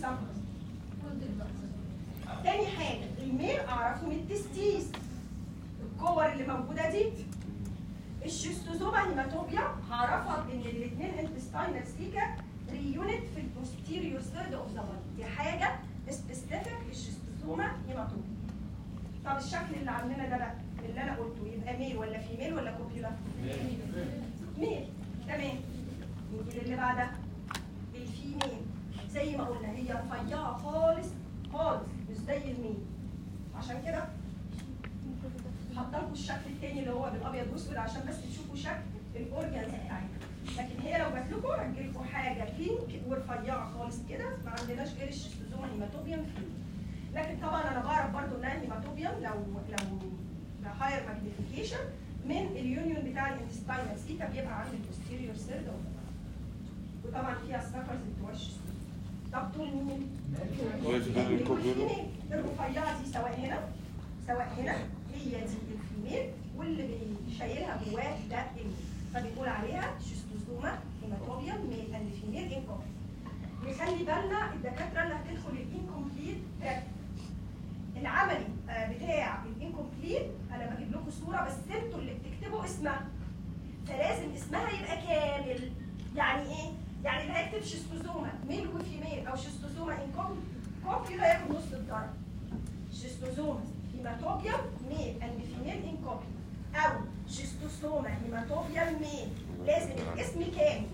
سامبلز تاني حاجه الميل اعرفه من التستيس الكور اللي موجوده دي الشيستوزوما هيماتوبيا هعرفها ان الاثنين انتستاينال سيكا ريونت في البوستيريور ثيرد اوف ذا دي حاجه سبيسيفيك الشيستوزوما هيماتوبيا طب الشكل اللي عندنا ده بقى اللي انا قلته يبقى ميل ولا فيميل ولا كوبيولا؟ ميل تمام نيجي للي بعدها الفيميل زي ما قلنا هي رفيعه خالص خالص مش زي الميل عشان كده حاطه لكم الشكل التاني اللي هو بالابيض واسود عشان بس تشوفوا شكل الاورجنز بتاعتها لكن هي لو جات لكم هتجي لكم حاجه بينك ورفيعه خالص كده ما عندناش غير الشيستوزوما هيماتوبيوم فيه لكن طبعا انا بعرف برضو انها هيماتوبيوم لو لو هاير ماجنيفيكيشن من اليونيون بتاع الانتستاينال سيتا بيبقى عند البوستيريور سيرد وطبعا فيها السكرز بتوع الشيستوزوما طب دول مين؟ الرفيعه دي سواء هنا سواء هنا هي دي الفيميل واللي شايلها جواه ده الميل فبنقول عليها شيستوزوما هيماتوبيوم ميل اند فيميل انكومبليت نخلي بالنا الدكاتره اللي هتدخل الانكومبليت العملي آه، بتاع الانكومبليت انا بجيب لكم صوره بس انتوا اللي بتكتبوا اسمها فلازم اسمها يبقى كامل يعني ايه؟ يعني اللي هيكتب شيستوزوما ميل وفيميل او شيستوزوما انكومبليت ياخد نص الدرجه شيستوزوما هيماتوبيوم ميل اند فيميل انكوبي او شيستوسوما هيماتوبيوم ميل لازم الاسم كامل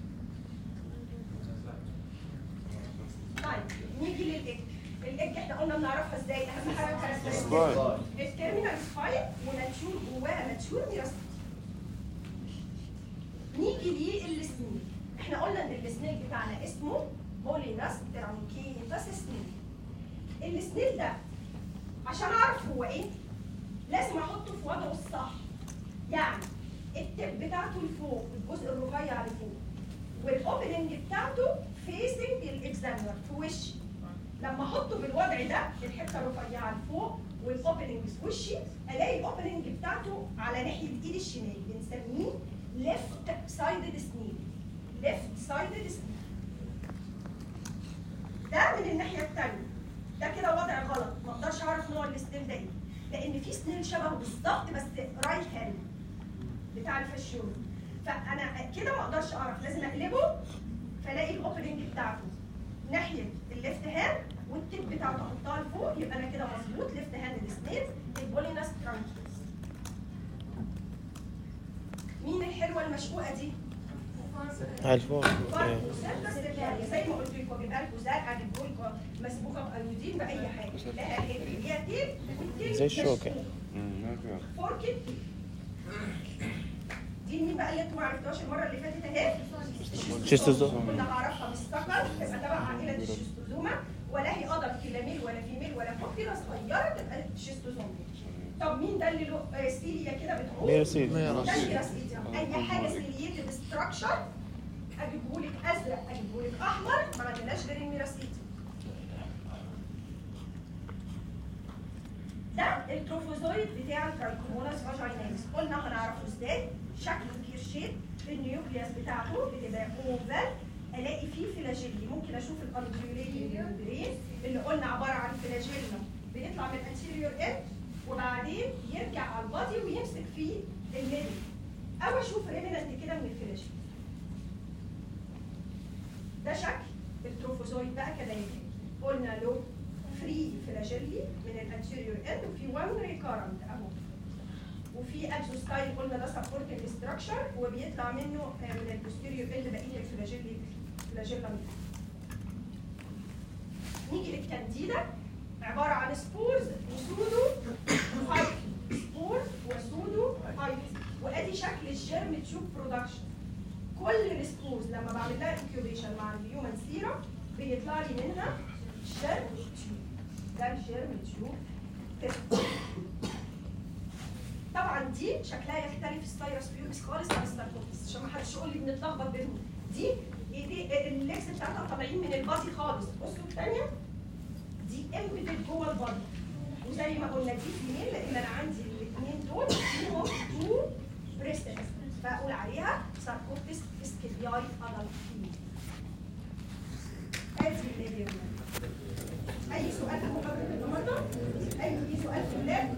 طيب نيجي للاج الاج احنا قلنا بنعرفها ازاي اهم حاجه سباين. التيرمينال سباين وناتشور جواها ناتشور ميراستيك نيجي للسنيل احنا قلنا ان السنيل بتاعنا اسمه موليناس ترانكيتاس سنيل السنيل ده عشان اعرف هو ايه لازم احطه في وضعه الصح يعني التب بتاعته لفوق الجزء الرفيع لفوق والاوبننج بتاعته فيسنج الاكزامينر في وشي لما احطه بالوضع ده الحته الرفيعه لفوق والاوبننج في وشي الاقي الاوبننج بتاعته على ناحيه الايد الشمال بنسميه ليفت سايدد سنيل ليفت سايدد سنيل ده من الناحيه الثانيه ده كده وضع غلط ما اقدرش اعرف نوع السنيل ده ايه لان في سنيل شبهه بالظبط بس رايت هاند بتاع الفاشيون فانا كده ما اقدرش اعرف لازم اقلبه فالاقي الاوبننج بتاعته ناحيه الليفت هاند والتيب بتاعته احطها لفوق يبقى انا كده مظبوط ليفت هاند سنيل البوليناس ترانكيس مين الحلوه المشقوقه دي؟ على الفوق برضه بس يعني زي ما قلت لكم بيبقى لكم زرقاء اجيبه لكم مسبوقه بايودين باي حاجه لها الهيد ليها تيب والتيب زي الشوكة. مشقوق. فوركت دي مين بقى اللي انتوا ما عرفتوهاش المره اللي فاتت اهي شيستوزوما. كنا بعرفها بالسكر تبقى تبع عائله الشيستوزوما ولا هي قدر كلاميل ولا فيميل ولا فوكيلا صغيره تبقى الشيستوزوما طب مين ده اللي له آه، سيليا كده بتعوم؟ ميرسيد. ده ميراسيديا اي حاجه سيليتد ستراكشر اجيبه لك ازرق اجيبه لك احمر ما عندناش غير الميراسيديا ده التروفوزويد بتاع الكرايكوموناس فاجيناليس قلنا هنعرفه ازاي شكله كير شيب النيوكليوس بتاعته بتبقى اوفال الاقي فيه فلاجيلي ممكن اشوف الالفيوليتي ممبرين اللي قلنا عباره عن فلاجيلا بيطلع من الانتيريور اند وبعدين يرجع على البادي ويمسك فيه الميدل او اشوف ريمننت كده من الفلاجيل ده شكل التروفوزويد بقى كذلك قلنا له فري فلاجيلي من الانتيريور اند وفي وان ريكارنت اهو وفي اكزوستايل قلنا ده سبورتنج ستراكشر وبيطلع منه آه، من البوستيريور اند بقيه الفلاجيلي فلاجيلا نيجي للكانديدا عباره عن سبورز وسودو هايفي سبور وسودو هايفي وادي شكل الجيرم تيوب برودكشن كل السبورز لما بعمل لها انكيوبيشن مع الهيومن سيرم بيطلع لي منها جيرم تيوب ده الجيرم تيوب تيست طبعا دي شكلها يختلف السايرس بيوبس خالص عن الستاركوبس عشان ما حدش يقول لي بنتلخبط بينهم دي ايدي الليكس بتاعتها طالعين من البادي خالص بصوا الثانيه دي امبيدد جوه البادي وزي ما قلنا دي فيميل لان انا عندي الاثنين دول فيهم تو بريست بقول عليها ساركوبس اسكيبياي ادلت فيميل ادي الليبيوم اي سؤال في محاضره النهارده اي سؤال في اللاب